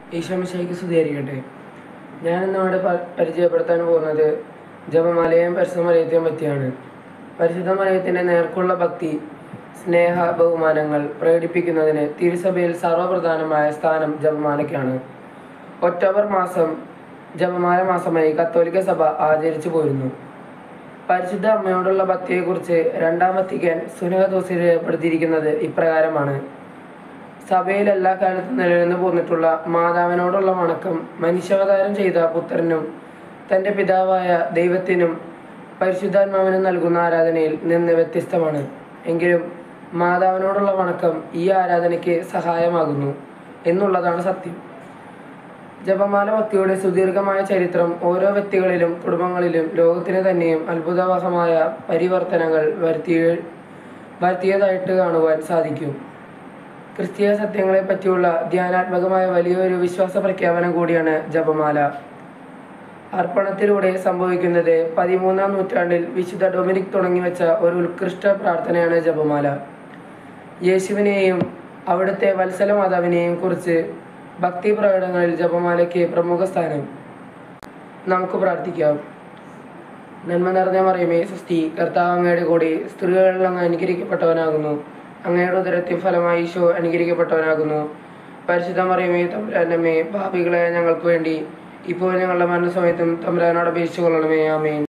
ഈശോമിശയ്ക്ക് സ്തുതിയായിരിക്കട്ടെ ഞാനിന്ന് ഇവിടെ പ- പരിചയപ്പെടുത്താൻ പോകുന്നത് ജപമാലയെയും പരിശുദ്ധമലയത്തെയും പറ്റിയാണ് പരിശുദ്ധ മലയത്തിൻ്റെ നേർക്കുള്ള ഭക്തി സ്നേഹ ബഹുമാനങ്ങൾ പ്രകടിപ്പിക്കുന്നതിന് തിരുസഭയിൽ സർവ്വപ്രധാനമായ സ്ഥാനം ജപമാലയ്ക്കാണ് ഒക്ടോബർ മാസം ജപമാല മാസമായി കത്തോലിക്ക സഭ ആചരിച്ചു പോരുന്നു പരിശുദ്ധ അമ്മയോടുള്ള ഭക്തിയെക്കുറിച്ച് രണ്ടാം വത്തിക്കാൻ സുനഹദോസിൽ രേഖപ്പെടുത്തിയിരിക്കുന്നത് ഇപ്രകാരമാണ് സഭയിൽ എല്ലാ കാലത്തും നിലനിന്ന് പോന്നിട്ടുള്ള മാതാവിനോടുള്ള വണക്കം മനുഷ്യാവതാരം ചെയ്ത പുത്രനും തൻ്റെ പിതാവായ ദൈവത്തിനും പരിശുദ്ധാത്മാവിനും നൽകുന്ന ആരാധനയിൽ നിന്ന് വ്യത്യസ്തമാണ് എങ്കിലും മാതാവിനോടുള്ള വണക്കം ഈ ആരാധനയ്ക്ക് സഹായമാകുന്നു എന്നുള്ളതാണ് സത്യം ജപമാല ഭക്തിയുടെ സുദീർഘമായ ചരിത്രം ഓരോ വ്യക്തികളിലും കുടുംബങ്ങളിലും ലോകത്തിന് തന്നെയും അത്ഭുതവഹമായ പരിവർത്തനങ്ങൾ വരുത്തി വരുത്തിയതായിട്ട് കാണുവാൻ സാധിക്കും ക്രിസ്തീയ സത്യങ്ങളെ പറ്റിയുള്ള ധ്യാനാത്മകമായ വലിയൊരു വിശ്വാസ പ്രഖ്യാപനം കൂടിയാണ് ജപമാല അർപ്പണത്തിലൂടെ സംഭവിക്കുന്നത് പതിമൂന്നാം നൂറ്റാണ്ടിൽ വിശുദ്ധ ഡൊമിനിക് തുടങ്ങിവെച്ച ഒരു ഉത്കൃഷ്ട പ്രാർത്ഥനയാണ് ജപമാല യേശുവിനെയും അവിടുത്തെ വത്സല മാതാവിനെയും കുറിച്ച് ഭക്തി പ്രകടനങ്ങളിൽ ജപമാലയ്ക്ക് പ്രമുഖ സ്ഥാനം നമുക്ക് പ്രാർത്ഥിക്കാം നന്മ നിറഞ്ഞ മറിയമേ സുസ്തി കർത്താവ് അങ്ങയുടെ കൂടി സ്ത്രീകളിൽ അങ്ങ് അനുഗ്രഹിക്കപ്പെട്ടവനാകുന്നു അങ്ങയുടെ ഉദരത്തിൽ ഫലമായി ഈശോ അനുഗ്രഹിക്കപ്പെട്ടവനാകുന്നു പരിശുദ്ധ മറിയമേ തമ്പുരാനമ്മേ ഭാവികളെ ഞങ്ങൾക്ക് വേണ്ടി ഇപ്പോൾ ഞങ്ങളുടെ മരണസമയത്തും തമ്പുരാനോട് അപേക്ഷിച്ചു കൊള്ളണമേ ആമേൻ